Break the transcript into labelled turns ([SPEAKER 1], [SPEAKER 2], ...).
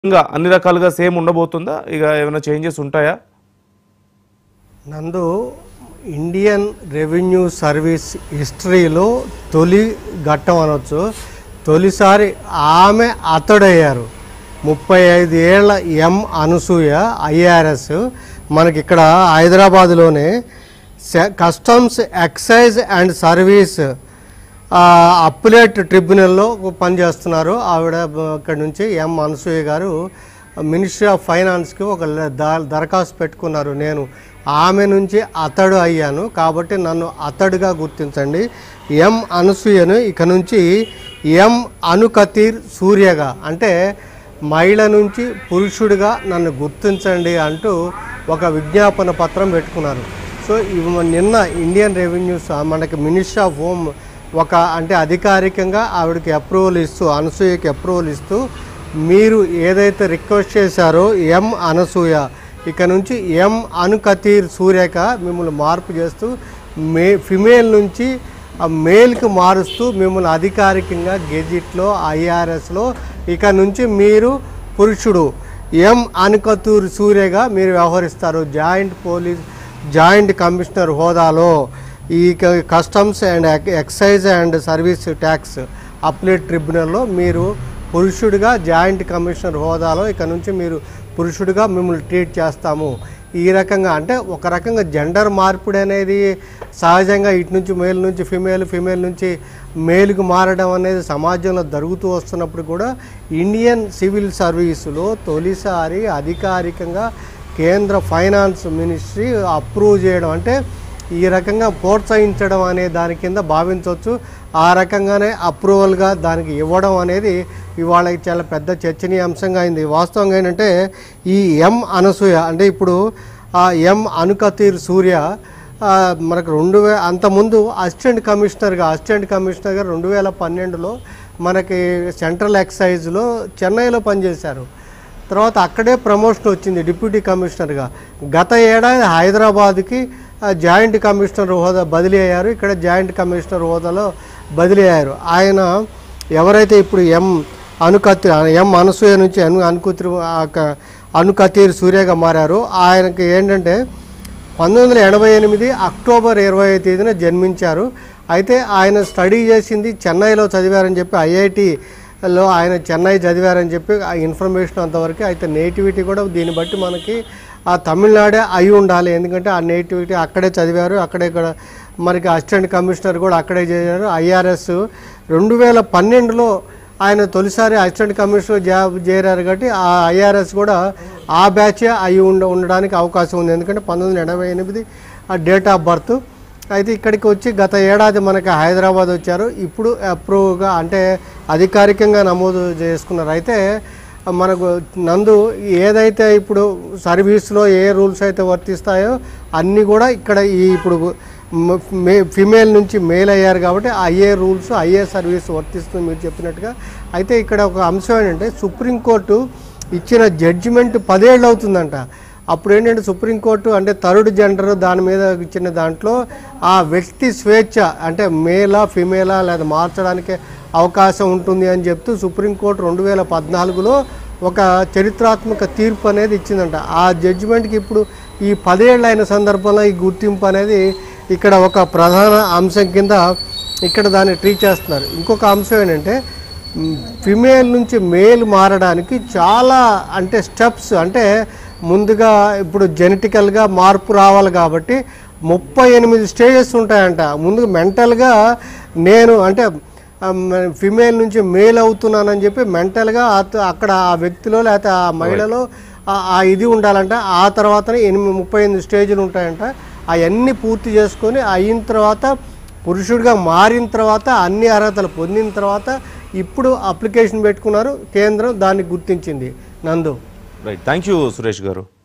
[SPEAKER 1] ఇంకా అన్ని రకాలుగా సేమ్ ఉండబోతుందా ఇక ఏమైనా చేంజెస్ ఉంటాయా
[SPEAKER 2] నందు ఇండియన్ రెవెన్యూ సర్వీస్ హిస్టరీలో తొలి ఘట్టం అనొచ్చు తొలిసారి ఆమె అతడయ్యారు ముప్పై ఐదు ఏళ్ల ఎం అనసూయ ఐఆర్ఎస్ మనకి ఇక్కడ హైదరాబాదులోనే సె- కస్టమ్స్ ఎక్సైజ్ అండ్ సర్వీస్ ఆ, అప్పులేట్ ట్రిబ్యునల్లో పనిచేస్తున్నారు ఆవిడ బ- ఇక్కడ నుంచి ఎం అనసూయ గారు మినిస్ట్రీ ఆఫ్ ఫైనాన్స్కి ఒక ల- ద- దరఖాస్తు పెట్టుకున్నారు నేను ఆమె నుంచి అతడు అయ్యాను కాబట్టి నన్ను అతడుగా గుర్తించండి ఎం అనసూయను ఇక నుంచి ఎం అనుకతీర్ సూర్యగా అంటే మహిళ నుంచి పురుషుడిగా నన్ను గుర్తించండి అంటూ ఒక విజ్ఞాపన పత్రం పెట్టుకున్నారు సో ఇవి నిన్న ఇండియన్ రెవెన్యూ స- మనకి మినిస్ట్రీ ఆఫ్ హోమ్ ఒక అంటే అధికారికంగా ఆవిడకి అప్రూవల్ ఇస్తూ అనసూయకి అప్రూవల్ ఇస్తూ మీరు ఏదైతే రిక్వెస్ట్ చేశారో ఎం అనసూయ ఇక నుంచి ఎం అనుకతీర్ సూర్యక మిమ్మల్ని మార్పు చేస్తూ మే ఫిమేల్ నుంచి ఆ మేల్కి మారుస్తూ మిమ్మల్ని అధికారికంగా గెజిట్లో ఐఆర్ఎస్లో ఇక నుంచి మీరు పురుషుడు ఎం అనుకతూర్ సూర్యగా మీరు వ్యవహరిస్తారు జాయింట్ పోలీస్ జాయింట్ కమిషనర్ హోదాలో ఈ క- కస్టమ్స్ అండ్ ఎక్- excise and service tax appellate ట్రిబ్యునల్లో మీరు పురుషుడిగా జాయింట్ కమిషనర్ హోదాలో ఇక నుంచి మీరు పురుషుడిగా మిమ్మల్ని ట్రీట్ చేస్తాము ఈ రకంగా అంటే ఒక రకంగా జెండర్ మార్పిడి అనేది సహజంగా ఇటు నుంచి మేల్ నుంచి ఫిమేల్ ఫిమేల్ నుంచి మేలుకు మారడం అనేది సమాజంలో జరుగుతూ వస్తున్నప్పుడు కూడా ఇండియన్ సివిల్ సర్వీసులో తొలిసారి అధికారికంగా కేంద్ర ఫైనాన్స్ మినిస్ట్రీ అప్రూవ్ చేయడం అంటే ఈ రకంగా ప్రోత్సహించడం అనే దాని కింద భావించవచ్చు ఆ రకంగానే అప్రూవల్గా దానికి ఇవ్వడం అనేది ఇవాళ చాలా పెద్ద చర్చనీయాంశంగా అయింది వాస్తవంగా ఏంటంటే ఈ ఎం అనసూయ అంటే ఇప్పుడు ఆ ఎం అనుకతీర్ సూర్య ఆ, మనకు రెండు వే అంతకుముందు అసిస్టెంట్ కమిషనర్గా అసిస్టెంట్ కమిషనర్గా రెండు వేల పన్నెండులో మనకి సెంట్రల్ ఎక్సైజ్లో చెన్నైలో పనిచేశారు తర్వాత అక్కడే ప్రమోషన్ వచ్చింది డిప్యూటీ కమిషనర్గా గత ఏడాది హైదరాబాద్కి ఆ, జాయింట్ కమిషనర్ హోదా బదిలీ అయ్యారు ఇక్కడ జాయింట్ కమిషనర్ హోదాలో బదిలీ అయ్యారు ఆయన ఎవరైతే ఇప్పుడు ఎం అనుకత్తి ఎం అనసూయ నుంచి అను అనుకూతి అనుకతీర్ సూర్యగా మారారో ఆయనకి ఏంటంటే పంతొమ్మిది వందల ఎనభై ఎనిమిది అక్టోబర్ ఇరవై తేదీన జన్మించారు అయితే ఆయన స్టడీ చేసింది చెన్నైలో చదివారని చెప్పి ఐఐటిలో ఆయన చెన్నై చదివారని చెప్పి ఆ ఇన్ఫర్మేషన్ అంతవరకు అయితే నేటివిటీ కూడా దీన్ని బట్టి మనకి ఆ తమిళనాడే అయి ఉండాలి ఎందుకంటే ఆ నేటివిటీ అక్కడే చదివారు అక్కడే ఇక్కడ మనకి అసిస్టెంట్ కమిషనర్ కూడా అక్కడే చేశారు ఐఆర్ఎస్ రెండు వేల పన్నెండులో ఆయన తొలిసారి అసిస్టెంట్ కమిషనర్ జాబ్ చేరారు కాబట్టి ఆ ఐఆర్ఎస్ కూడా ఆ బ్యాచే అయి ఉండ ఉండడానికి అవకాశం ఉంది ఎందుకంటే పంతొమ్మిది వందల ఎనభై ఎనిమిది ఆ డేట్ ఆఫ్ బర్త్ అయితే ఇక్కడికి వచ్చి గత ఏడాది మనకి హైదరాబాద్ వచ్చారు ఇప్పుడు అప్రూవ్గా అంటే అధికారికంగా నమోదు చేసుకున్నారు అయితే మనకు నందు ఏదైతే ఇప్పుడు సర్వీస్లో ఏ రూల్స్ అయితే వర్తిస్తాయో అన్నీ కూడా ఇక్కడ ఈ ఇప్పుడు మ- మే ఫిమేల్ నుంచి మేల్ అయ్యారు కాబట్టి అయ్యే రూల్స్ అయ్యే సర్వీస్ వర్తిస్తుంది మీరు చెప్పినట్టుగా అయితే ఇక్కడ ఒక అంశం ఏంటంటే సుప్రీంకోర్టు ఇచ్చిన జడ్జిమెంట్ పదేళ్ళు అవుతుందంట అప్పుడు ఏంటంటే సుప్రీంకోర్టు అంటే థర్డ్ జెండర్ దాని మీద ఇచ్చిన దాంట్లో ఆ వ్యక్తి స్వేచ్ఛ అంటే మేలా ఫిమేలా లేదా మార్చడానికి అవకాశం ఉంటుంది అని చెప్తూ సుప్రీంకోర్టు రెండు వేల పద్నాలుగులో ఒక చరిత్రాత్మక తీర్పు అనేది ఇచ్చిందంట ఆ జడ్జిమెంట్కి ఇప్పుడు ఈ పదేళ్ళు అయిన సందర్భంలో ఈ గుర్తింపు అనేది ఇక్కడ ఒక ప్రధాన అంశం కింద ఇక్కడ దాన్ని ట్రీట్ చేస్తున్నారు ఇంకొక అంశం ఏంటంటే మ్, ఫిమేల్ నుంచి మేల్ మారడానికి చాలా అంటే స్టెప్స్ అంటే ముందుగా ఇప్పుడు జెనెటికల్గా మార్పు రావాలి కాబట్టి ముప్పై ఎనిమిది స్టేజెస్ ఉంటాయంట ముందు మెంటల్గా నేను అంటే ఫిమేల్ నుంచి మేల్ అవుతున్నానని చెప్పి మెంటల్గా అక్కడ ఆ వ్యక్తిలో లేకపోతే ఆ మహిళలో ఆ- ఆ ఇది ఉండాలంట ఆ తర్వాతనే ఎనిమిది ముప్పై ఎనిమిది స్టేజ్లు ఉంటాయంట అవన్నీ పూర్తి చేసుకొని అయిన తర్వాత పురుషుడిగా మారిన తర్వాత అన్ని అర్హతలు పొందిన తర్వాత ఇప్పుడు అప్లికేషన్ పెట్టుకున్నారు కేంద్రం దాన్ని గుర్తించింది నందు
[SPEAKER 1] రైట్ థ్యాంక్ యూ సురేష్ గారు